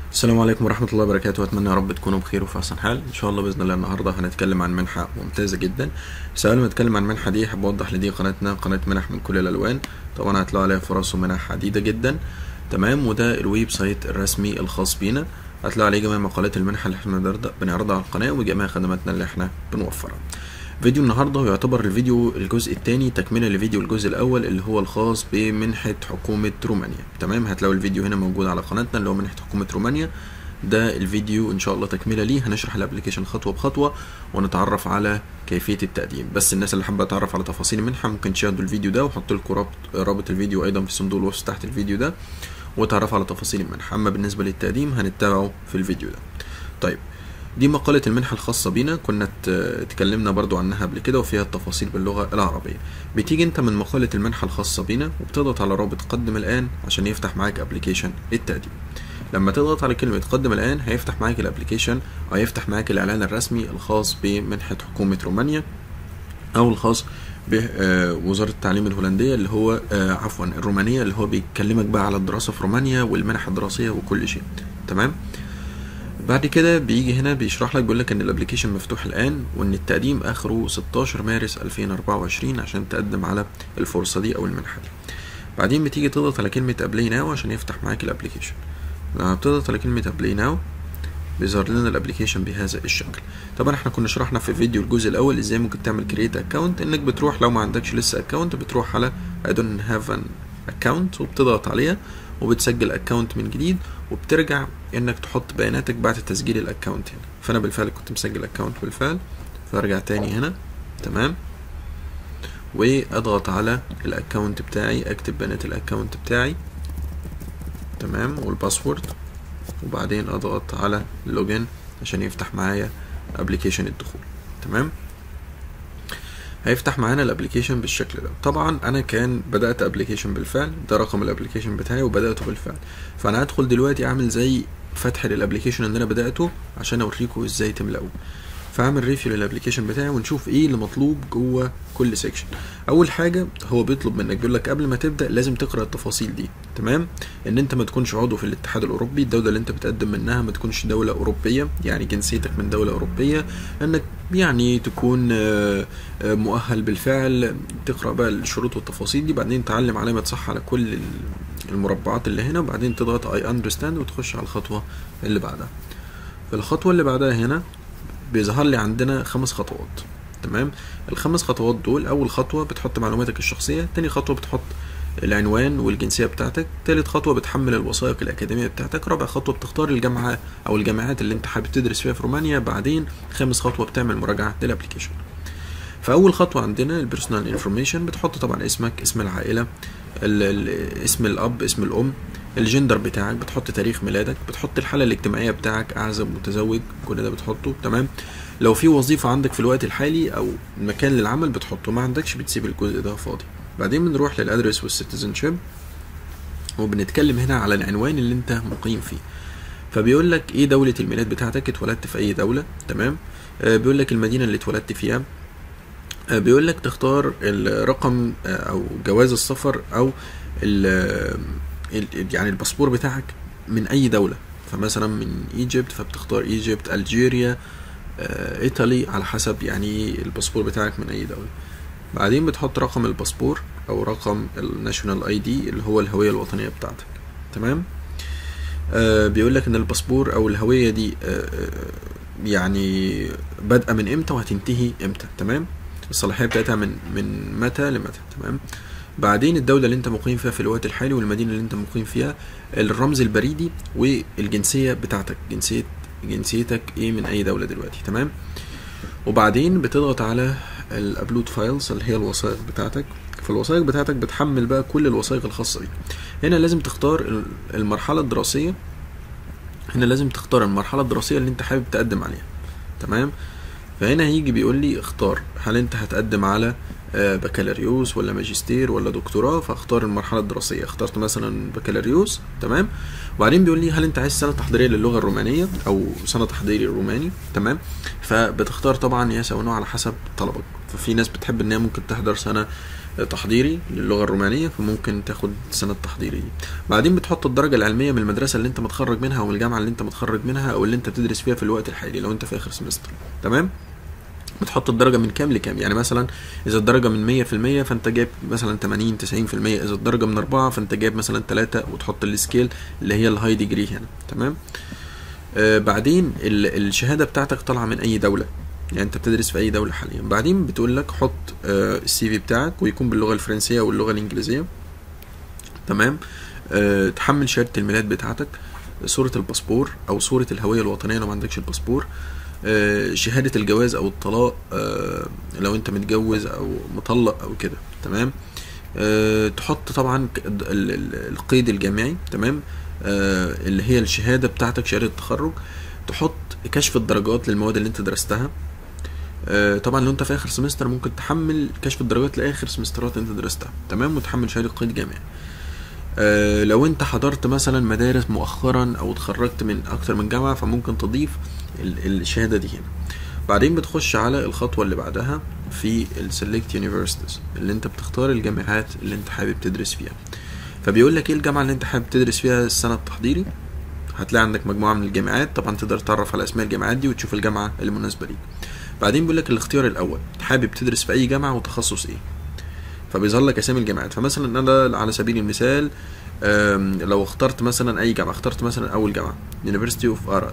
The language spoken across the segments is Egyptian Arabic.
السلام عليكم ورحمة الله وبركاته أتمنى يا رب تكونوا بخير وفي أحسن حال إن شاء الله بإذن الله النهاردة هنتكلم عن منحة ممتازة جدا بس قبل ما نتكلم عن المنحة دي حابب أوضح لدي قناتنا قناة منح من كل الألوان طبعا هتلاقوا عليها فرص ومنح عديدة جدا تمام وده الويب سايت الرسمي الخاص بينا هتلاقوا عليه جميع مقالات المنحة اللي احنا بنعرض- بنعرضها على القناة وجميع خدماتنا اللي احنا بنوفرها فيديو النهارده يعتبر الفيديو الجزء الثاني تكمله لفيديو الجزء الاول اللي هو الخاص بمنحه حكومه رومانيا تمام هتلاقوا الفيديو هنا موجود على قناتنا اللي هو منحه حكومه رومانيا ده الفيديو ان شاء الله تكمله ليه هنشرح الابلكيشن خطوه بخطوه ونتعرف على كيفيه التقديم بس الناس اللي حابه تتعرف على تفاصيل المنحه ممكن تشاهدوا الفيديو ده وحط لكم رابط رابط الفيديو ايضا في صندوق الوصف تحت الفيديو ده وتعرفوا على تفاصيل المنحه اما بالنسبه للتقديم هنتبعه في الفيديو ده طيب دي مقالة المنحة الخاصة بينا كنا ت- اتكلمنا برضو عنها قبل كده وفيها التفاصيل باللغة العربية بتيجي انت من مقالة المنحة الخاصة بينا وبتضغط على رابط قدم الآن عشان يفتح معاك ابلكيشن التقديم لما تضغط على كلمة قدم الآن هيفتح معاك الابلكيشن أو هيفتح معاك الإعلان الرسمي الخاص بمنحة حكومة رومانيا أو الخاص بوزارة التعليم الهولندية اللي هو آه، عفوا الرومانية اللي هو بيكلمك بقى على الدراسة في رومانيا والمنح الدراسية وكل شيء تمام بعد كده بيجي هنا بيشرح لك بيقول لك ان الابلكيشن مفتوح الان وان التقديم اخره 16 مارس 2024 عشان تقدم على الفرصه دي او المنحه دي بعدين بتيجي تضغط على كلمه ابلاي ناو عشان يفتح معاك الابلكيشن لما بتضغط على كلمه ابلاي ناو بيظهر لنا الابلكيشن بهذا الشكل طبعا احنا كنا شرحنا في فيديو الجزء الاول ازاي ممكن تعمل كرييت اكونت انك بتروح لو ما عندكش لسه اكونت بتروح على I don't have an account وبتضغط عليها وبتسجل اكونت من جديد وبترجع انك تحط بياناتك بعد تسجيل الاكونت هنا فانا بالفعل كنت مسجل اكونت بالفعل فارجع تاني هنا تمام واضغط على الاكونت بتاعي اكتب بيانات الاكونت بتاعي تمام والباسورد وبعدين اضغط على لوجن عشان يفتح معايا ابلكيشن الدخول تمام هيفتح معانا الابلكيشن بالشكل ده طبعا انا كان بدات ابلكيشن بالفعل ده رقم الابلكيشن بتاعي وبداته بالفعل فانا هدخل دلوقتي اعمل زي فتح للابلكيشن اللي انا بداته عشان اوريكم ازاي تملأوه فاعمل ريفيو للابلكيشن بتاعي ونشوف ايه اللي مطلوب جوه كل سيكشن اول حاجه هو بيطلب منك بيقول لك قبل ما تبدا لازم تقرا التفاصيل دي تمام ان انت ما تكونش عضو في الاتحاد الاوروبي الدوله اللي انت بتقدم منها ما تكونش دوله اوروبيه يعني جنسيتك من دوله اوروبيه انك يعني تكون آه، آه، مؤهل بالفعل تقرا بقى الشروط والتفاصيل دي بعدين تعلم علامه صح على كل ال- المربعات اللي هنا وبعدين تضغط اي اندرستاند وتخش على الخطوه اللي بعدها في الخطوه اللي بعدها هنا بيظهر لي عندنا خمس خطوات تمام الخمس خطوات دول اول خطوه بتحط معلوماتك الشخصيه تاني خطوه بتحط العنوان والجنسيه بتاعتك تالت خطوه بتحمل الوثائق الاكاديميه بتاعتك رابع خطوه بتختار الجامعه او الجامعات اللي انت حابب تدرس فيها في رومانيا بعدين خامس خطوه بتعمل مراجعه للابلكيشن فاول خطوه عندنا البيرسونال انفورميشن بتحط طبعا اسمك اسم العائله ال ال اسم الاب اسم الام الجندر بتاعك بتحط تاريخ ميلادك بتحط الحاله الاجتماعيه بتاعك اعزب متزوج كل ده بتحطه تمام لو في وظيفه عندك في الوقت الحالي او مكان للعمل بتحطه ما عندكش بتسيب الجزء ده فاضي بعدين بنروح للادرس والسيتيزنشيب وبنتكلم هنا على العنوان اللي انت مقيم فيه فبيقول لك ايه دولة الميلاد بتاعتك اتولدت في اي دولة تمام آه بيقول لك المدينة اللي اتولدت فيها آه بيقول لك تختار الرقم آه او جواز السفر او ال ال- يعني الباسبور بتاعك من اي دولة فمثلا من ايجيبت فبتختار ايجيبت الجيريا آه، ايطالي على حسب يعني الباسبور بتاعك من اي دولة بعدين بتحط رقم الباسبور او رقم الناشونال اي دي اللي هو الهوية الوطنية بتاعتك تمام آه بيقول لك ان الباسبور او الهوية دي آه آه، يعني بادئة من امتى وهتنتهي امتى تمام الصلاحية بتاعتها من من متى لمتى تمام بعدين الدولة اللي انت مقيم فيها في الوقت الحالي والمدينة اللي انت مقيم فيها الرمز البريدي والجنسية بتاعتك جنسية جنسيتك ايه من اي دولة دلوقتي تمام وبعدين بتضغط على الابلود فايلز اللي هي الوثائق بتاعتك في الوثائق بتاعتك بتحمل بقى كل الوثائق الخاصة بيك هنا لازم تختار ال- المرحلة الدراسية هنا لازم تختار المرحلة الدراسية اللي انت حابب تقدم عليها تمام فهنا هيجي بيقول لي اختار هل انت هتقدم على آه، بكالوريوس ولا ماجستير ولا دكتوراه فاختار المرحله الدراسيه اخترت مثلا بكالوريوس تمام وبعدين بيقول لي هل انت عايز سنه تحضيريه للغه الرومانيه او سنه تحضيري روماني تمام فبتختار طبعا يا ونوع على حسب طلبك ففي ناس بتحب ان هي ممكن تحضر سنه تحضيري للغه الرومانيه فممكن تاخد سنه تحضيري دي بعدين بتحط الدرجه العلميه من المدرسه اللي انت متخرج منها او من الجامعه اللي انت متخرج منها او اللي انت بتدرس فيها في الوقت الحالي لو انت في اخر سمستر تمام بتحط الدرجة من كام لكام يعني مثلا إذا الدرجة من مية في المية فأنت جايب مثلا تمانين تسعين في المية إذا الدرجة من أربعة فأنت جايب مثلا تلاتة وتحط السكيل اللي هي الهاي ديجري هنا تمام آه بعدين ال- الشهادة بتاعتك طالعة من أي دولة يعني أنت بتدرس في أي دولة حاليا بعدين بتقول لك حط آه السي في بتاعك ويكون باللغة الفرنسية واللغة الإنجليزية تمام آه تحمل شهادة الميلاد بتاعتك صورة الباسبور أو صورة الهوية الوطنية لو ما عندكش الباسبور آه، شهادة الجواز أو الطلاق آه، لو أنت متجوز أو مطلق أو كده تمام آه، تحط طبعا ك- ال- ال- القيد الجامعي تمام آه، اللي هي الشهادة بتاعتك شهادة التخرج تحط كشف الدرجات للمواد اللي انت درستها آه، طبعا لو انت في اخر سمستر ممكن تحمل كشف الدرجات لاخر سمسترات انت درستها تمام وتحمل شهادة قيد جامعي آه، لو انت حضرت مثلا مدارس مؤخرا او اتخرجت من اكتر من جامعة فممكن تضيف ال- الشهادة دي هنا بعدين بتخش على الخطوة اللي بعدها في السلكت يونيفرسيتيز اللي انت بتختار الجامعات اللي انت حابب تدرس فيها فبيقول لك ايه الجامعة اللي انت حابب تدرس فيها السنة التحضيري هتلاقي عندك مجموعة من الجامعات طبعا تقدر تتعرف على اسماء الجامعات دي وتشوف الجامعة المناسبة ليك بعدين بيقول لك الاختيار الاول حابب تدرس في اي جامعة وتخصص ايه فبيظهر لك اسامي الجامعات فمثلا انا على سبيل المثال آم، لو اخترت مثلا اي جامعه اخترت مثلا اول جامعه University اوف اراد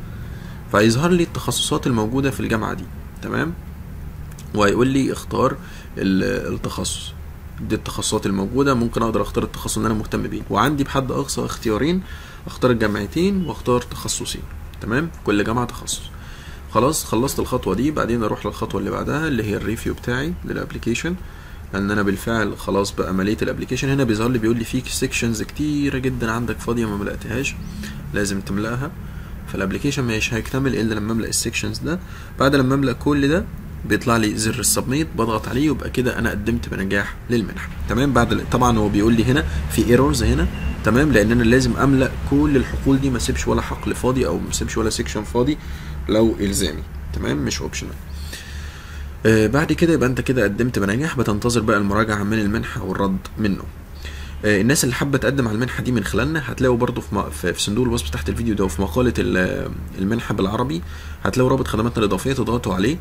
فهيظهر لي التخصصات الموجوده في الجامعه دي تمام وهيقول لي اختار ال- التخصص دي التخصصات الموجوده ممكن اقدر اختار التخصص اللي انا مهتم بيه وعندي بحد اقصى اختيارين اختار الجامعتين واختار تخصصين تمام كل جامعه تخصص خلاص خلصت الخطوه دي بعدين اروح للخطوه اللي بعدها اللي هي الريفيو بتاعي للابلكيشن ان انا بالفعل خلاص بقى مليت الابلكيشن هنا بيظهر لي بيقول لي فيك سيكشنز كتيره جدا عندك فاضيه ما ملأتهاش لازم تملأها فالابلكيشن مش هيكتمل الا لما املأ السيكشنز ده بعد لما املأ كل ده بيطلع لي زر السبميت بضغط عليه يبقى كده انا قدمت بنجاح للمنحه تمام بعد طبعا هو بيقول لي هنا في ايرورز هنا تمام لان انا لازم املأ كل الحقول دي ما اسيبش ولا حقل فاضي او ما اسيبش ولا سيكشن فاضي لو الزامي تمام مش اوبشنال آه، بعد كده يبقى انت كده قدمت بنجاح بتنتظر بقى المراجعه من المنحه والرد منه آه، الناس اللي حابه تقدم على المنحه دي من خلالنا هتلاقوا برضو في م- في في صندوق الوصف تحت الفيديو ده وفي مقاله ال- المنحه بالعربي هتلاقوا رابط خدماتنا الاضافيه تضغطوا عليه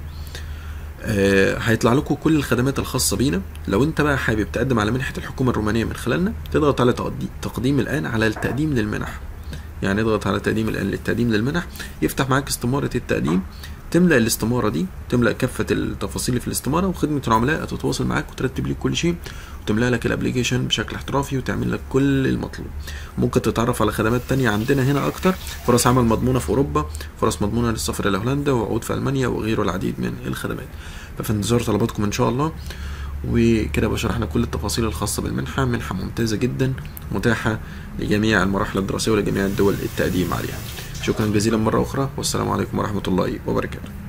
آه، هيطلع لكم كل الخدمات الخاصه بينا لو انت بقى حابب تقدم على منحه الحكومه الرومانيه من خلالنا تضغط على تقدي- تقديم الان على التقديم للمنح يعني اضغط على تقديم الان للتقديم للمنح يفتح معاك استماره التقديم تملأ الاستمارة دي تملأ كافة التفاصيل اللي في الاستمارة وخدمة العملاء تتواصل معاك وترتب لك كل شيء وتملأ لك الابليكيشن بشكل احترافي وتعمل لك كل المطلوب ممكن تتعرف على خدمات تانية عندنا هنا أكتر فرص عمل مضمونة في أوروبا فرص مضمونة للسفر إلى هولندا وعقود في ألمانيا وغيره العديد من الخدمات ففي انتظار طلباتكم إن شاء الله وكده بشرحنا كل التفاصيل الخاصة بالمنحة منحة ممتازة جدا متاحة لجميع المراحل الدراسية ولجميع الدول التقديم عليها شكرا جزيلا مرة أخرى والسلام عليكم ورحمة الله وبركاته